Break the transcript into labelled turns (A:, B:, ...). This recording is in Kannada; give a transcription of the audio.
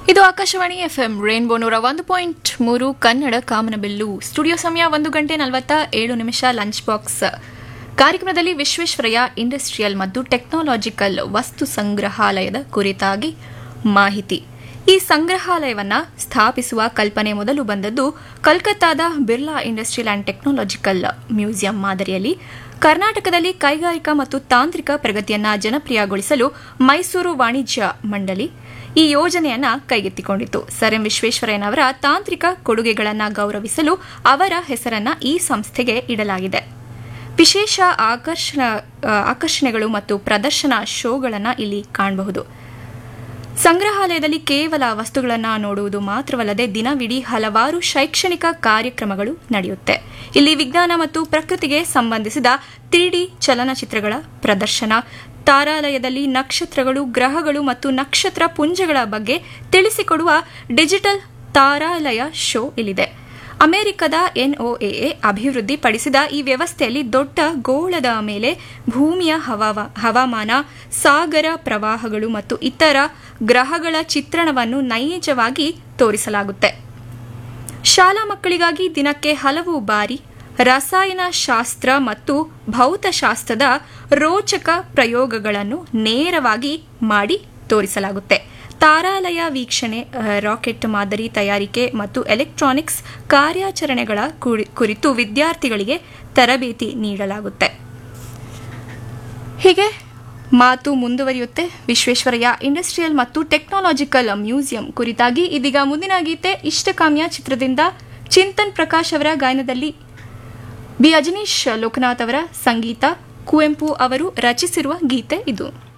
A: ಇದು ಆಕಾಶವಾಣಿ ಎಫ್ಎಂ ರೇನ್ಬೋ ನೂರ ಒಂದು ಪಾಯಿಂಟ್ ಮೂರು ಕನ್ನಡ ಕಾಮನಬಿಲ್ಲು ಸ್ಟುಡಿಯೋ ಸಮಯ ಒಂದು ಗಂಟೆ ನಲವತ್ತ ಏಳು ನಿಮಿಷ ಲಂಚ್ ಬಾಕ್ಸ್ ಕಾರ್ಯಕ್ರಮದಲ್ಲಿ ವಿಶ್ವೇಶ್ವರಯ್ಯ ಇಂಡಸ್ಟ್ರಿಯಲ್ ಮತ್ತು ಟೆಕ್ನಾಲಜಿಕಲ್ ವಸ್ತು ಸಂಗ್ರಹಾಲಯದ ಕುರಿತಾಗಿ ಮಾಹಿತಿ ಈ ಸಂಗ್ರಹಾಲಯವನ್ನ ಸ್ಥಾಪಿಸುವ ಕಲ್ಪನೆ ಮೊದಲು ಬಂದದ್ದು ಕಲ್ಕತ್ತಾದ Birla industrial and technological museum ಮಾದರಿಯಲ್ಲಿ ಕರ್ನಾಟಕದಲ್ಲಿ ಕೈಗಾರಿಕಾ ಮತ್ತು ತಾಂತ್ರಿಕ ಪ್ರಗತಿಯನ್ನ ಜನಪ್ರಿಯಗೊಳಿಸಲು ಮೈಸೂರು ವಾಣಿಜ್ಯ ಮಂಡಳಿ ಈ ಯೋಜನೆಯನ್ನ ಕೈಗೆತ್ತಿಕೊಂಡಿತು ಸರ್ ಎಂ ವಿಶ್ವೇಶ್ವರಯ್ಯನವರ ತಾಂತ್ರಿಕ ಕೊಡುಗೆಗಳನ್ನು ಗೌರವಿಸಲು ಅವರ ಹೆಸರನ್ನ ಈ ಸಂಸ್ಥೆಗೆ ಇಡಲಾಗಿದೆ ವಿಶೇಷ ಆಕರ್ಷಣ ಆಕರ್ಷಣೆಗಳು ಮತ್ತು ಪ್ರದರ್ಶನ ಶೋಗಳನ್ನು ಇಲ್ಲಿ ಕಾಣಬಹುದು ಸಂಗ್ರಹಾಲಯದಲ್ಲಿ ಕೇವಲ ವಸ್ತುಗಳನ್ನು ನೋಡುವುದು ಮಾತ್ರವಲ್ಲದೆ ದಿನವಿಡೀ ಹಲವಾರು ಶೈಕ್ಷಣಿಕ ಕಾರ್ಯಕ್ರಮಗಳು ನಡೆಯುತ್ತೆ ಇಲ್ಲಿ ವಿಜ್ಞಾನ ಮತ್ತು ಪ್ರಕೃತಿಗೆ ಸಂಬಂಧಿಸಿದ ತ್ರೀಡಿ ಚಲನಚಿತ್ರಗಳ ಪ್ರದರ್ಶನ ತಾರಾಲಯದಲ್ಲಿ ನಕ್ಷತ್ರಗಳು ಗ್ರಹಗಳು ಮತ್ತು ನಕ್ಷತ್ರ ಪುಂಜಗಳ ಬಗ್ಗೆ ತಿಳಿಸಿಕೊಡುವ ಡಿಜಿಟಲ್ ತಾರಾಲಯ ಶೋ ಇಲ್ಲಿದೆ ಅಮೆರಿಕದ ಎನ್ಒಎ ಅಭಿವೃದ್ಧಿಪಡಿಸಿದ ಈ ವ್ಯವಸ್ಥೆಯಲ್ಲಿ ದೊಡ್ಡ ಗೋಳದ ಮೇಲೆ ಭೂಮಿಯ ಹವಾಮಾನ ಸಾಗರ ಪ್ರವಾಹಗಳು ಮತ್ತು ಇತರ ಗ್ರಹಗಳ ಚಿತ್ರಣವನ್ನು ನೈಜವಾಗಿ ತೋರಿಸಲಾಗುತ್ತೆ ಶಾಲಾ ಮಕ್ಕಳಿಗಾಗಿ ದಿನಕ್ಕೆ ಹಲವು ಬಾರಿ ರಸಾಯನಶಾಸ್ತ್ರ ಮತ್ತು ಭೌತಶಾಸ್ತ್ರದ ರೋಚಕ ಪ್ರಯೋಗಗಳನ್ನು ನೇರವಾಗಿ ಮಾಡಿ ತೋರಿಸಲಾಗುತ್ತೆ ತಾರಾಲಯ ವೀಕ್ಷಣೆ ರಾಕೆಟ್ ಮಾದರಿ ತಯಾರಿಕೆ ಮತ್ತು ಎಲೆಕ್ಟ್ರಾನಿಕ್ಸ್ ಕಾರ್ಯಾಚರಣೆಗಳ ಕುರಿತು ವಿದ್ಯಾರ್ಥಿಗಳಿಗೆ ತರಬೇತಿ ನೀಡಲಾಗುತ್ತೆ ಹೀಗೆ ಮಾತು ಮುಂದುವರಿಯುತ್ತೆ ವಿಶ್ವೇಶ್ವರಯ್ಯ ಇಂಡಸ್ಟ್ರಿಯಲ್ ಮತ್ತು ಟೆಕ್ನಾಲಜಿಕಲ್ ಮ್ಯೂಸಿಯಂ ಕುರಿತಾಗಿ ಇದೀಗ ಮುಂದಿನ ಗೀತೆ ಇಷ್ಟಕಾಮ್ಯ ಚಿತ್ರದಿಂದ ಚಿಂತನ್ ಪ್ರಕಾಶ್ ಅವರ ಗಾಯನದಲ್ಲಿ ಬಿ ಅಜನೀಶ್ ಲೋಕನಾಥ್ ಅವರ ಸಂಗೀತ ಕುವೆಂಪು ಅವರು ರಚಿಸಿರುವ ಗೀತೆ ಇದು